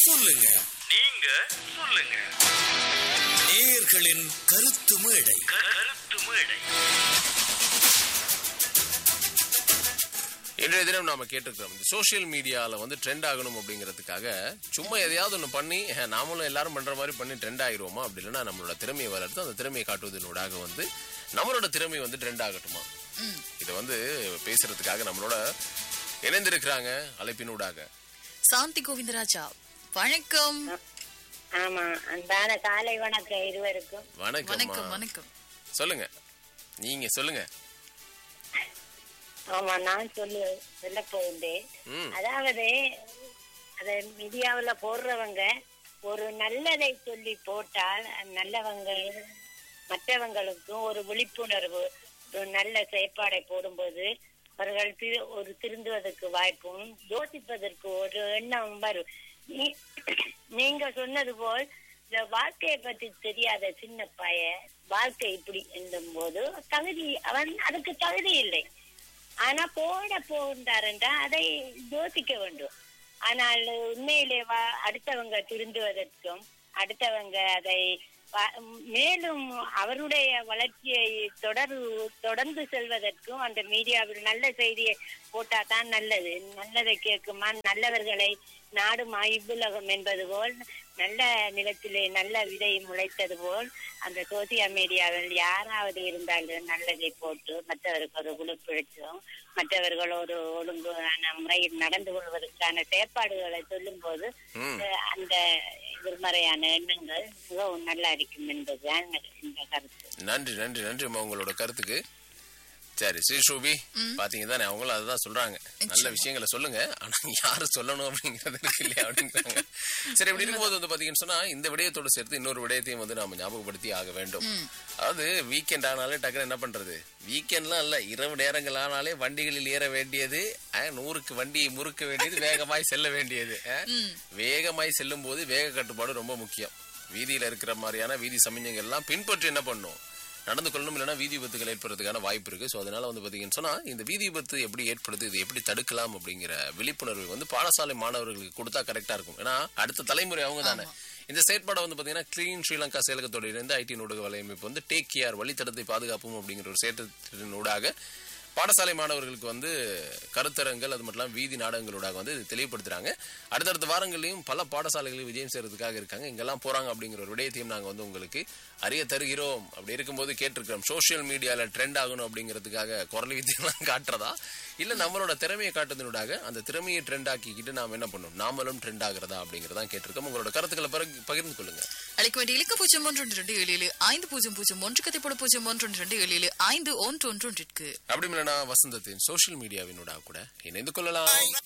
சொல்லுங்க நீங்க சொல்லுங்க நேயர்களின் கருத்து மேடை கருத்து மேடை இன்றைய தினம் நாம கேட்டிருக்கிறோம் இந்த சோஷியல் மீடியால வந்து ட்ரெண்ட் ஆகணும் அப்படிங்கிறதுக்காக சும்மா எதையாவது ஒன்று பண்ணி "ஹே, நாமளும் எல்லாரும் பண்ற மாதிரி பண்ணி ட்ரெண்ட் ஆகிருவோமா அப்படி இல்லைன்னா நம்மளோட திறமையை வளர்த்து அந்த திறமையை காட்டுவதனூடாக வந்து நம்மளோட திறமை வந்து ட்ரெண்ட் ஆகட்டுமா இதை வந்து பேசுறதுக்காக நம்மளோட இணைந்திருக்கிறாங்க அழைப்பினூடாக சாந்தி கோவிந்தராஜா வணக்கம் ஆமா அன்பான காலை வணக்கம் இருவருக்கும் வணக்கம் வணக்கம் வணக்கம் சொல்லுங்க நீங்க சொல்லுங்க ஆமா நான் சொல்லு சொல்ல போயிருந்தேன் ம் அதாவது அத மீடியாவுல போடுறவங்க ஒரு நல்லதை சொல்லி போட்டால் நல்லவங்க மற்றவங்களுக்கும் ஒரு விழிப்புணர்வு ஒரு நல்ல செயற்பாடை போடும்போது அவர்கள் தி- ஒரு திருந்துவதற்கு வாய்ப்பும் யோசிப்பதற்கு ஒரு எண்ணம் வரும் நீ- நீங்க சொன்னது போல் இந்த வாழ்க்கையை பத்தி தெரியாத சின்ன பையன் வாழ்க்கை இப்படி என்னும் போது தகுதி அவன் அதுக்கு தகுதி இல்லை ஆனா போட போகின்றாருன்றா அதை யோசிக்க வேண்டும் ஆனால் உண்மையிலே வா- அடுத்தவங்க திருந்துவதற்கும் அடுத்தவங்க அதை வ- மேலும் அவருடைய வளர்ச்சியை தொடர் தொடர்ந்து செல்வதற்கும் அந்த மீடியாவில் நல்ல செய்தியை போட்டா தான் நல்லது நல்லதை கேட்குமா நல்லவர்களை நாடும் இவ்வுலகம் என்பது போல் நல்ல நிலத்திலே நல்ல விதை முளைத்தது போல் அந்த சோசியல் மீடியாவில் யாராவது இருந்தாலும் நல்லதை போட்டு மற்றவருக்கு ஒரு குழுப்பிடிச்சும் மற்றவர்கள் ஒரு ஒழுங்கான முறையில் நடந்து கொள்வதற்கான செயற்பாடுகளை சொல்லும் போது ம். அந்த எதிர்மறையான எண்ணங்கள் மிகவும் நல்லா இருக்கும் என்பதுதான் இந்த கருத்து நன்றி நன்றி நன்றி அம்மா உங்களோட கருத்துக்கு சரி ஸ்ரீ ஷோபி பாத்தீங்க தானே அவங்களும் அதுதான் சொல்றாங்க நல்ல விஷயங்களை சொல்லுங்க ஆனா யாரு சொல்லணும் அப்படிங்கறது இருக்கு இல்லையா அப்படிங்கிறாங்க சரி இப்படி இருக்கும்போது வந்து பாத்தீங்கன்னு சொன்னா இந்த விடயத்தோட சேர்த்து இன்னொரு விடயத்தையும் வந்து நாம ஞாபகப்படுத்தி ஆக வேண்டும் அதாவது வீக்கெண்ட் ஆனாலே டக்குனு என்ன பண்றது வீக்கெண்ட்லாம் இல்ல இரவு நேரங்கள் ஆனாலே வண்டிகளில் ஏற வேண்டியது அஹ், நூறுக்கு வண்டியை முறுக்க வேண்டியது வேகமாய் செல்ல வேண்டியது அஹ். வேகமாய் செல்லும் போது வேக கட்டுப்பாடு ரொம்ப முக்கியம் வீதியில இருக்கிற மாதிரியான வீதி சமிஞ்சங்கள் எல்லாம் பின்பற்றி என்ன பண்ணும் நடந்து கொள்ளணும் இல்லைன்னா வீதி விபத்துகள் ஏற்படுறதுக்கான வாய்ப்பு இருக்கு ஸோ அதனால வந்து பாத்தீங்கன்னு சொன்னா இந்த வீதி விபத்து எப்படி ஏற்படுது இது எப்படி தடுக்கலாம் அப்படிங்கிற விழிப்புணர்வு வந்து பாடசாலை மாணவர்களுக்கு கொடுத்தா கரெக்டா இருக்கும் ஏன்னா அடுத்த தலைமுறை அவங்க தானே இந்த செயற்பாடை வந்து பாத்தீங்கன்னா கிளீன் ஸ்ரீலங்கா செயலகத்தோடு இணைந்து ஐடி ஊடக வலையமைப்பு வந்து டேக் கேர் வழித்தடத்தை பாதுகாப்பும் அப்படிங்கிற ஒரு செயற்பாட்டின் ஊடாக பாடசாலை மாணவர்களுக்கு வந்து கருத்தரங்கள் அது மட்டும் இல்லாமல் வீதி நாடகங்களூடாக வந்து இது தெளிவுபடுத்துறாங்க அடுத்தடுத்த வாரங்களையும் பல பாடசாலைகளில் விஜயம் செய்யறதுக்காக இருக்காங்க இங்கெல்லாம் போறாங்க அப்படிங்கிற ஒரு விடயத்தையும் நாங்க வந்து உங்களுக்கு அறிய தருகிறோம் அப்படி இருக்கும்போது கேட்டிருக்கிறோம் சோஷியல் மீடியால ட்ரெண்ட் ஆகணும் அப்படிங்கிறதுக்காக குரல் வித்தியெல்லாம் காட்டுறதா இல்ல நம்மளோட திறமையை காட்டுறதுனூடாக அந்த திறமையை ட்ரெண்ட் ஆக்கிக்கிட்டு நாம என்ன பண்ணணும் நாமளும் ட்ரெண்ட் ஆகுறதா அப்படிங்கறதான் கேட்டிருக்கோம் உங்களோட கருத்துக்களை பிறகு பகிர்ந்து கொள்ளுங்க அழைக்க வேண்டிய இலக்கு பூஜ்ஜியம் ஒன்று ஒன்று ரெண்டு ஏழு ஏழு ஐந்து பூஜ்ஜியம் பூஜ்ஜியம் ஒன்று கதைப்போட பூஜ்ஜியம் ஒன்று ஒன்று ரெண்டு ஏழு ஏழு ஐந்து ஒன்று ஒன்று ஒன்றிற்கு அப்படி இல்லைன்னா வசந்தத்தின் சோஷியல் மீடியாவினூடாக கூட இணைந்து கொள்ளலாம்